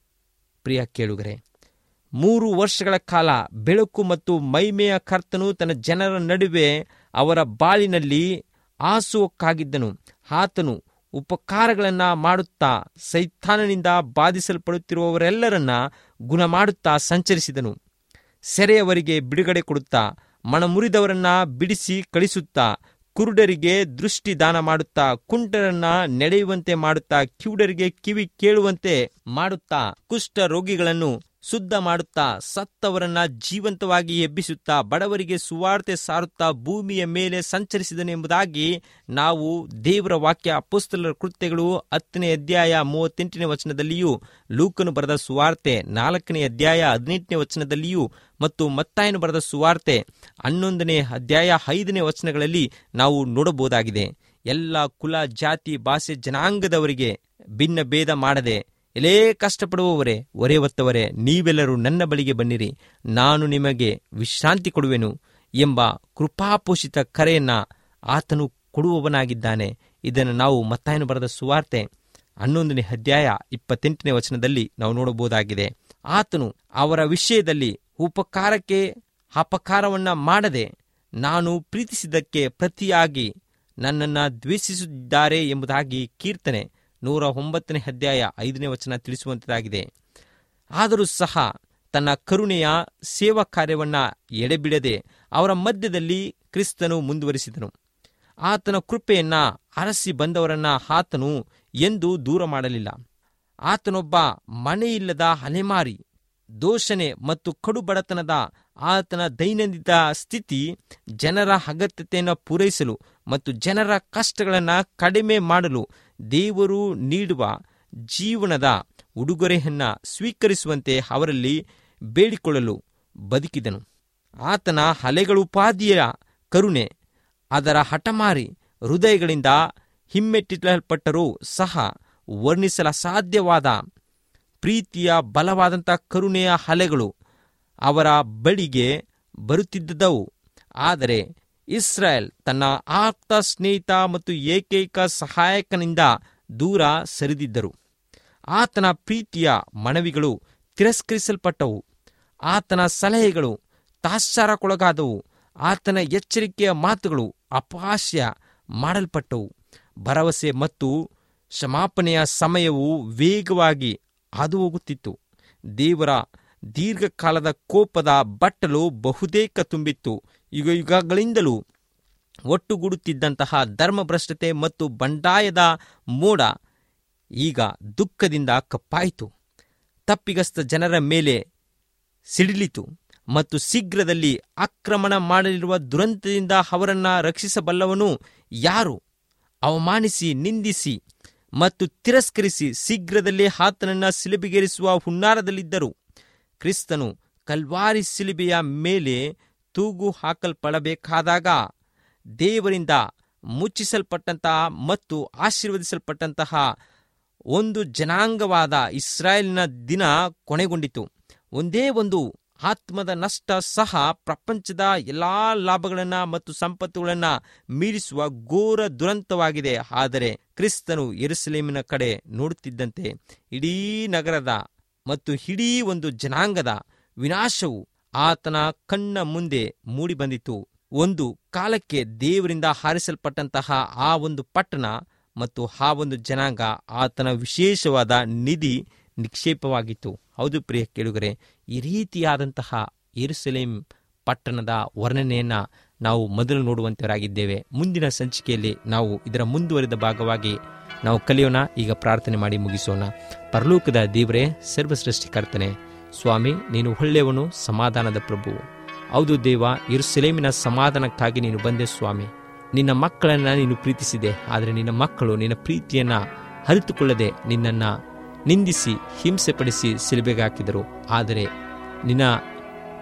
ಪ್ರಿಯ ಕೇಳುಗರೆ ಮೂರು ವರ್ಷಗಳ ಕಾಲ ಬೆಳಕು ಮತ್ತು ಮೈಮೆಯ ಕರ್ತನು ತನ್ನ ಜನರ ನಡುವೆ ಅವರ ಬಾಳಿನಲ್ಲಿ ಆಸುವಕ್ಕಾಗಿದ್ದನು ಆತನು ಉಪಕಾರಗಳನ್ನು ಮಾಡುತ್ತಾ ಸೈತಾನನಿಂದ ಬಾಧಿಸಲ್ಪಡುತ್ತಿರುವವರೆಲ್ಲರನ್ನ ಗುಣ ಮಾಡುತ್ತಾ ಸಂಚರಿಸಿದನು ಸೆರೆಯವರಿಗೆ ಬಿಡುಗಡೆ ಕೊಡುತ್ತಾ ಮನಮುರಿದವರನ್ನ ಬಿಡಿಸಿ ಕಳಿಸುತ್ತಾ ಕುರುಡರಿಗೆ ದೃಷ್ಟಿ ದಾನ ಮಾಡುತ್ತಾ ಕುಂಟರನ್ನ ನಡೆಯುವಂತೆ ಮಾಡುತ್ತಾ ಕಿವುಡರಿಗೆ ಕಿವಿ ಕೇಳುವಂತೆ ಮಾಡುತ್ತಾ ಕುಷ್ಠ ರೋಗಿಗಳನ್ನು ಶುದ್ಧ ಮಾಡುತ್ತಾ ಸತ್ತವರನ್ನ ಜೀವಂತವಾಗಿ ಎಬ್ಬಿಸುತ್ತಾ ಬಡವರಿಗೆ ಸುವಾರ್ತೆ ಸಾರುತ್ತಾ ಭೂಮಿಯ ಮೇಲೆ ಸಂಚರಿಸಿದನೆಂಬುದಾಗಿ ನಾವು ದೇವರ ವಾಕ್ಯ ಅಪೋಸ್ತಲರ ಕೃತ್ಯಗಳು ಹತ್ತನೇ ಅಧ್ಯಾಯ ಮೂವತ್ತೆಂಟನೇ ವಚನದಲ್ಲಿಯೂ ಲೂಕನು ಬರೆದ ಸುವಾರ್ತೆ ನಾಲ್ಕನೇ ಅಧ್ಯಾಯ ಹದಿನೆಂಟನೇ ವಚನದಲ್ಲಿಯೂ ಮತ್ತು ಮತ್ತಾಯನು ಬರೆದ ಸುವಾರ್ತೆ ಹನ್ನೊಂದನೇ ಅಧ್ಯಾಯ ಐದನೇ ವಚನಗಳಲ್ಲಿ ನಾವು ನೋಡಬಹುದಾಗಿದೆ ಎಲ್ಲ ಕುಲ ಜಾತಿ ಭಾಷೆ ಜನಾಂಗದವರಿಗೆ ಭಿನ್ನ ಭೇದ ಮಾಡದೆ ಎಲೇ ಕಷ್ಟಪಡುವವರೇ ಹೊರೆ ಹೊತ್ತವರೇ ನೀವೆಲ್ಲರೂ ನನ್ನ ಬಳಿಗೆ ಬನ್ನಿರಿ ನಾನು ನಿಮಗೆ ವಿಶ್ರಾಂತಿ ಕೊಡುವೆನು ಎಂಬ ಕೃಪಾಪೋಷಿತ ಕರೆಯನ್ನ ಆತನು ಕೊಡುವವನಾಗಿದ್ದಾನೆ ಇದನ್ನು ನಾವು ಮತ್ತಾಯನು ಬರೆದ ಸುವಾರ್ತೆ ಹನ್ನೊಂದನೇ ಅಧ್ಯಾಯ ಇಪ್ಪತ್ತೆಂಟನೇ ವಚನದಲ್ಲಿ ನಾವು ನೋಡಬಹುದಾಗಿದೆ ಆತನು ಅವರ ವಿಷಯದಲ್ಲಿ ಉಪಕಾರಕ್ಕೆ ಅಪಕಾರವನ್ನ ಮಾಡದೆ ನಾನು ಪ್ರೀತಿಸಿದ್ದಕ್ಕೆ ಪ್ರತಿಯಾಗಿ ನನ್ನನ್ನು ದ್ವೇಷಿಸಿದ್ದಾರೆ ಎಂಬುದಾಗಿ ಕೀರ್ತನೆ ನೂರ ಒಂಬತ್ತನೇ ಅಧ್ಯಾಯ ಐದನೇ ವಚನ ತಿಳಿಸುವಂತದಾಗಿದೆ ಆದರೂ ಸಹ ತನ್ನ ಕರುಣೆಯ ಸೇವಾ ಕಾರ್ಯವನ್ನ ಎಡೆಬಿಡದೆ ಅವರ ಮಧ್ಯದಲ್ಲಿ ಕ್ರಿಸ್ತನು ಮುಂದುವರಿಸಿದನು ಆತನ ಕೃಪೆಯನ್ನ ಅರಸಿ ಬಂದವರನ್ನ ಆತನು ಎಂದು ದೂರ ಮಾಡಲಿಲ್ಲ ಆತನೊಬ್ಬ ಮನೆಯಿಲ್ಲದ ಅಲೆಮಾರಿ ದೋಷಣೆ ಮತ್ತು ಕಡುಬಡತನದ ಆತನ ದೈನಂದಿನ ಸ್ಥಿತಿ ಜನರ ಅಗತ್ಯತೆಯನ್ನು ಪೂರೈಸಲು ಮತ್ತು ಜನರ ಕಷ್ಟಗಳನ್ನು ಕಡಿಮೆ ಮಾಡಲು ದೇವರು ನೀಡುವ ಜೀವನದ ಉಡುಗೊರೆಯನ್ನ ಸ್ವೀಕರಿಸುವಂತೆ ಅವರಲ್ಲಿ ಬೇಡಿಕೊಳ್ಳಲು ಬದುಕಿದನು ಆತನ ಅಲೆಗಳುಪಾದಿಯ ಕರುಣೆ ಅದರ ಹಠಮಾರಿ ಹೃದಯಗಳಿಂದ ಹಿಮ್ಮೆಟ್ಟಿಸಲ್ಪಟ್ಟರೂ ಸಹ ವರ್ಣಿಸಲ ಸಾಧ್ಯವಾದ ಪ್ರೀತಿಯ ಬಲವಾದಂಥ ಕರುಣೆಯ ಅಲೆಗಳು ಅವರ ಬಳಿಗೆ ಬರುತ್ತಿದ್ದವು ಆದರೆ ಇಸ್ರಾಯೇಲ್ ತನ್ನ ಆಪ್ತ ಸ್ನೇಹಿತ ಮತ್ತು ಏಕೈಕ ಸಹಾಯಕನಿಂದ ದೂರ ಸರಿದಿದ್ದರು ಆತನ ಪ್ರೀತಿಯ ಮನವಿಗಳು ತಿರಸ್ಕರಿಸಲ್ಪಟ್ಟವು ಆತನ ಸಲಹೆಗಳು ತಾತ್ಸಾರಕ್ಕೊಳಗಾದವು ಆತನ ಎಚ್ಚರಿಕೆಯ ಮಾತುಗಳು ಅಪಹಾಸ್ಯ ಮಾಡಲ್ಪಟ್ಟವು ಭರವಸೆ ಮತ್ತು ಕ್ಷಮಾಪಣೆಯ ಸಮಯವು ವೇಗವಾಗಿ ಹಾದು ಹೋಗುತ್ತಿತ್ತು ದೇವರ ದೀರ್ಘಕಾಲದ ಕೋಪದ ಬಟ್ಟಲು ಬಹುತೇಕ ತುಂಬಿತ್ತು ಯುಗ ಯುಗಗಳಿಂದಲೂ ಒಟ್ಟುಗೂಡುತ್ತಿದ್ದಂತಹ ಧರ್ಮಭ್ರಷ್ಟತೆ ಮತ್ತು ಬಂಡಾಯದ ಮೋಡ ಈಗ ದುಃಖದಿಂದ ಕಪ್ಪಾಯಿತು ತಪ್ಪಿಗಸ್ತ ಜನರ ಮೇಲೆ ಸಿಡಿಲಿತು ಮತ್ತು ಶೀಘ್ರದಲ್ಲಿ ಆಕ್ರಮಣ ಮಾಡಲಿರುವ ದುರಂತದಿಂದ ಅವರನ್ನ ರಕ್ಷಿಸಬಲ್ಲವನು ಯಾರು ಅವಮಾನಿಸಿ ನಿಂದಿಸಿ ಮತ್ತು ತಿರಸ್ಕರಿಸಿ ಶೀಘ್ರದಲ್ಲೇ ಆತನನ್ನ ಸಿಲುಬಿಗೇರಿಸುವ ಹುನ್ನಾರದಲ್ಲಿದ್ದರು ಕ್ರಿಸ್ತನು ಕಲ್ವಾರಿ ಸಿಲುಬೆಯ ಮೇಲೆ ತೂಗು ಹಾಕಲ್ಪಡಬೇಕಾದಾಗ ದೇವರಿಂದ ಮುಚ್ಚಿಸಲ್ಪಟ್ಟಂತಹ ಮತ್ತು ಆಶೀರ್ವದಿಸಲ್ಪಟ್ಟಂತಹ ಒಂದು ಜನಾಂಗವಾದ ಇಸ್ರಾಯೇಲಿನ ದಿನ ಕೊನೆಗೊಂಡಿತು ಒಂದೇ ಒಂದು ಆತ್ಮದ ನಷ್ಟ ಸಹ ಪ್ರಪಂಚದ ಎಲ್ಲಾ ಲಾಭಗಳನ್ನ ಮತ್ತು ಸಂಪತ್ತುಗಳನ್ನ ಮೀರಿಸುವ ಘೋರ ದುರಂತವಾಗಿದೆ ಆದರೆ ಕ್ರಿಸ್ತನು ಯೆರೂಸಲೇಮಿನ ಕಡೆ ನೋಡುತ್ತಿದ್ದಂತೆ ಇಡೀ ನಗರದ ಮತ್ತು ಇಡೀ ಒಂದು ಜನಾಂಗದ ವಿನಾಶವು ಆತನ ಕಣ್ಣ ಮುಂದೆ ಮೂಡಿಬಂದಿತು ಒಂದು ಕಾಲಕ್ಕೆ ದೇವರಿಂದ ಹಾರಿಸಲ್ಪಟ್ಟಂತಹ ಆ ಒಂದು ಪಟ್ಟಣ ಮತ್ತು ಆ ಒಂದು ಜನಾಂಗ ಆತನ ವಿಶೇಷವಾದ ನಿಧಿ ನಿಕ್ಷೇಪವಾಗಿತ್ತು ಹೌದು ಪ್ರಿಯ ಕೇಳುಗರೆ ಈ ರೀತಿಯಾದಂತಹ ಯೆರೂಸಲೇಮ್ ಪಟ್ಟಣದ ವರ್ಣನೆಯನ್ನ ನಾವು ಮೊದಲು ನೋಡುವಂತವರಾಗಿದ್ದೇವೆ ಮುಂದಿನ ಸಂಚಿಕೆಯಲ್ಲಿ ನಾವು ಇದರ ಮುಂದುವರಿದ ಭಾಗವಾಗಿ ನಾವು ಕಲಿಯೋಣ ಈಗ ಪ್ರಾರ್ಥನೆ ಮಾಡಿ ಮುಗಿಸೋಣ ಪರಲೋಕದ ದೇವರೇ ಸರ್ವಸೃಷ್ಟಿಕರ್ತನೆ ಸ್ವಾಮಿ ನೀನು ಒಳ್ಳೆಯವನು ಸಮಾಧಾನದ ಪ್ರಭು ಹೌದು ದೇವ ಇರುಸಲೇಮಿನ ಸಮಾಧಾನಕ್ಕಾಗಿ ನೀನು ಬಂದೆ ಸ್ವಾಮಿ ನಿನ್ನ ಮಕ್ಕಳನ್ನ ನೀನು ಪ್ರೀತಿಸಿದೆ ಆದರೆ ನಿನ್ನ ಮಕ್ಕಳು ನಿನ್ನ ಪ್ರೀತಿಯನ್ನ ಅರಿತುಕೊಳ್ಳದೆ ನಿನ್ನನ್ನ ನಿಂದಿಸಿ ಹಿಂಸೆಪಡಿಸಿ ಸಿಲುಬೆಗೆ ಹಾಕಿದರು ಆದರೆ ನಿನ್ನ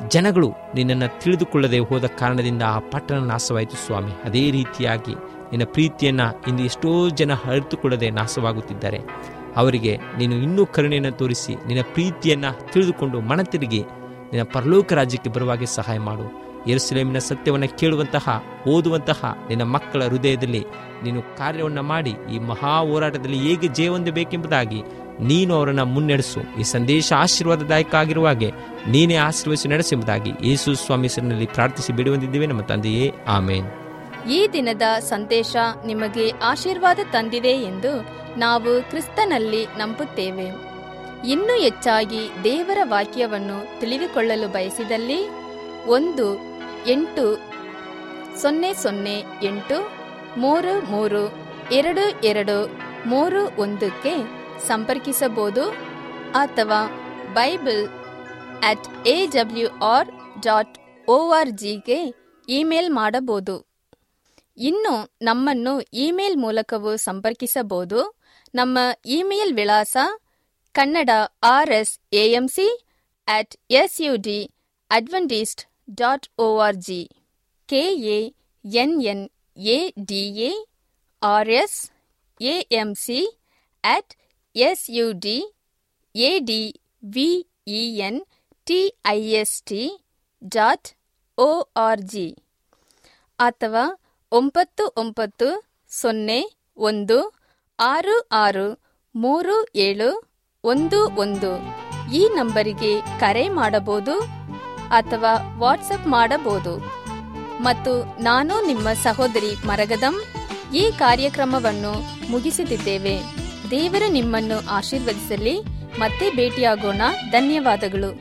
ಜನಗಳು ನಿನ್ನನ್ನು ತಿಳಿದುಕೊಳ್ಳದೆ ಹೋದ ಕಾರಣದಿಂದ ಆ ಪಟ್ಟಣ ನಾಶವಾಯಿತು ಸ್ವಾಮಿ ಅದೇ ರೀತಿಯಾಗಿ ನಿನ್ನ ಪ್ರೀತಿಯನ್ನು ಇಂದು ಎಷ್ಟೋ ಜನ ಅರಿತುಕೊಳ್ಳದೆ ನಾಶವಾಗುತ್ತಿದ್ದಾರೆ ಅವರಿಗೆ ನೀನು ಇನ್ನೂ ಕರುಣೆಯನ್ನು ತೋರಿಸಿ ನಿನ್ನ ಪ್ರೀತಿಯನ್ನು ತಿಳಿದುಕೊಂಡು ಮನತಿರುಗಿ ನಿನ್ನ ಪರಲೋಕ ರಾಜ್ಯಕ್ಕೆ ಬರುವಾಗೆ ಸಹಾಯ ಮಾಡು ಯೆರೂಸಲೇಮಿನ ಸತ್ಯವನ್ನು ಕೇಳುವಂತಹ ಓದುವಂತಹ ನಿನ್ನ ಮಕ್ಕಳ ಹೃದಯದಲ್ಲಿ ನೀನು ಕಾರ್ಯವನ್ನು ಮಾಡಿ ಈ ಮಹಾ ಹೋರಾಟದಲ್ಲಿ ಹೇಗೆ ಜಯ ಹೊಂದಬೇಕೆಂಬುದಾಗಿ ನೀನು ಅವರನ್ನು ಮುನ್ನಡೆಸು ಈ ಸಂದೇಶ ಆಶೀರ್ವಾದದಾಯಕ ಆಗಿರುವಾಗೆ ನೀನೇ ಆಶೀರ್ವದಿಸಿ ನಡೆಸೆಂಬುದಾಗಿ ಯೇಸು ಸ್ವಾಮಿ ಹೆಸರಿನಲ್ಲಿ ಪ್ರಾರ್ಥಿಸಿ ಬಿಡುವಂದಿದ್ದೇವೆ ನಮ್ಮ ತಂದೆಯೇ ಆಮೇನ್ ಈ ದಿನದ ಸಂದೇಶ ನಿಮಗೆ ಆಶೀರ್ವಾದ ತಂದಿದೆ ಎಂದು ನಾವು ಕ್ರಿಸ್ತನಲ್ಲಿ ನಂಬುತ್ತೇವೆ ಇನ್ನೂ ಹೆಚ್ಚಾಗಿ ದೇವರ ವಾಕ್ಯವನ್ನು ತಿಳಿದುಕೊಳ್ಳಲು ಬಯಸಿದಲ್ಲಿ ಒಂದು ಎಂಟು ಸೊನ್ನೆ ಸೊನ್ನೆ ಎಂಟು ಮೂರು ಮೂರು ಎರಡು ಎರಡು ಮೂರು ಒಂದಕ್ಕೆ ಸಂಪರ್ಕಿಸಬಹುದು ಅಥವಾ Bible at A W R dot O R ಜಿಗೆ ಇಮೇಲ್ ಮಾಡಬಹುದು ಇನ್ನು ನಮ್ಮನ್ನು ಇಮೇಲ್ ಮೂಲಕವೂ ಸಂಪರ್ಕಿಸಬಹುದು ನಮ್ಮ ಇಮೇಲ್ ವಿಳಾಸ Kannada R S A M C at S U D Adventist dot O R G K A N N A D A R S A M C at S U D A D V E N T I S T dot O R G ಅಥವಾ ಒಂಬತ್ತು ಒಂಬತ್ತು ಸೊನ್ನೆ ಒಂದು ಆರು ಆರು ಮೂರು ಏಳು ಒಂದು ಒಂದು ಈ ನಂಬರಿಗೆ ಕರೆ ಮಾಡಬಹುದು ಅಥವಾ ವಾಟ್ಸಪ್ ಮಾಡಬಹುದು ಮತ್ತು ನಾನು ನಿಮ್ಮ ಸಹೋದರಿ ಮರಗದಂ ಈ ಕಾರ್ಯಕ್ರಮವನ್ನು ಮುಗಿಸುತ್ತಿದ್ದೇವೆ ದೇವರು ನಿಮ್ಮನ್ನು ಆಶೀರ್ವದಿಸಲಿ ಮತ್ತೆ ಭೇಟಿಯಾಗೋಣ ಧನ್ಯವಾದಗಳು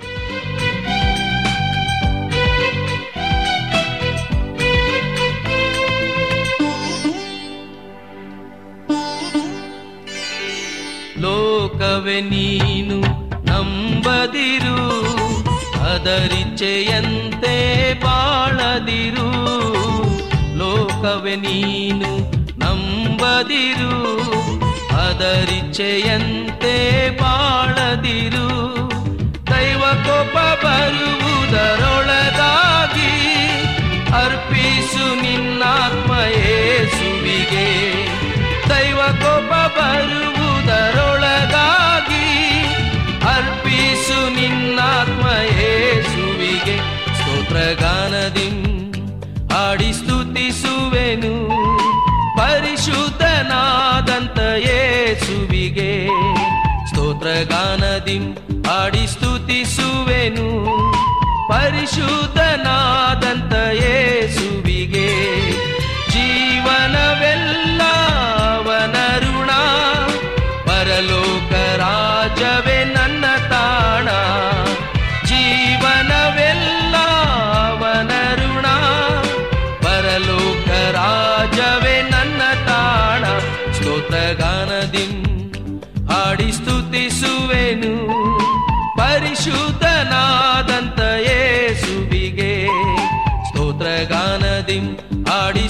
ಲೋಕವೇ ನೀನು ನಂಬದಿರು ಅದರಿಚ್ಛೆಯಂತೆ ಬಾಳದಿರು ಲೋಕವೇ ನೀನು ನಂಬದಿರು ಅದರಿಚ್ಛೆಯಂತೆ ಬಾಳದಿರು ದೈವ ಕೋಪ ಬರುವುದರೊಳಗಾಗಿ ಅರ್ಪಿಸು ನಿನ್ನಾತ್ಮ ಯೇಸುವಿಗೆ ದೈವ ಕೋಪ ಬರುವುದರೊಳಗಾಗಿ ಅರ್ಪಿಸು ನಿನ್ನಾತ್ಮ ಯೇಸುವಿಗೆ ಸ್ತೋತ್ರಗಾನದಿಂ ಹಾಡಿ ಸ್ತುತಿಸುವೆನು ಪರಿಶುದ್ಧನಾದಂತ ಯೇಸುವಿಗೆ ಸ್ತೋತ್ರಗಾನದಿಂ ಹಾಡಿ ಸ್ತುತಿಸುವೆನು ಪರಿಶುದ್ಧನಾದಂತ ಯೇಸುವಿಗೆ ಜೀವನವೆಲ್ಲ ಅವನ ಋಣ ಪರಲೋಕ ರಾಜವೇ ನನ್ನ ತಾಣ ಜೀವನವೆಲ್ಲ ಅವನ ಋಣ ಪರಲೋಕ ರಾಜವೇ ನನ್ನ ತಾಣ ಸ್ತೋತ್ರಗಾನದಿಂ ಹಾಡಿ ಸ್ತುತಿಸುವೆನು ಪರಿಶುದ್ಧನಾದಂತ ಯೇಸುವಿಗೆ ಸ್ತೋತ್ರಗಾನದಿಂ ಹಾಡಿ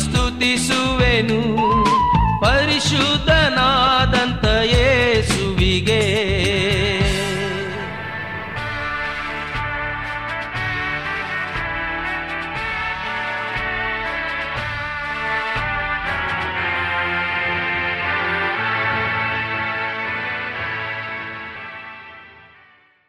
ಸ್ತುತಿಸುವೆನು ಪರಿಶುದ್ಧನಾದಂತ ಯೇಸುವಿಗೆ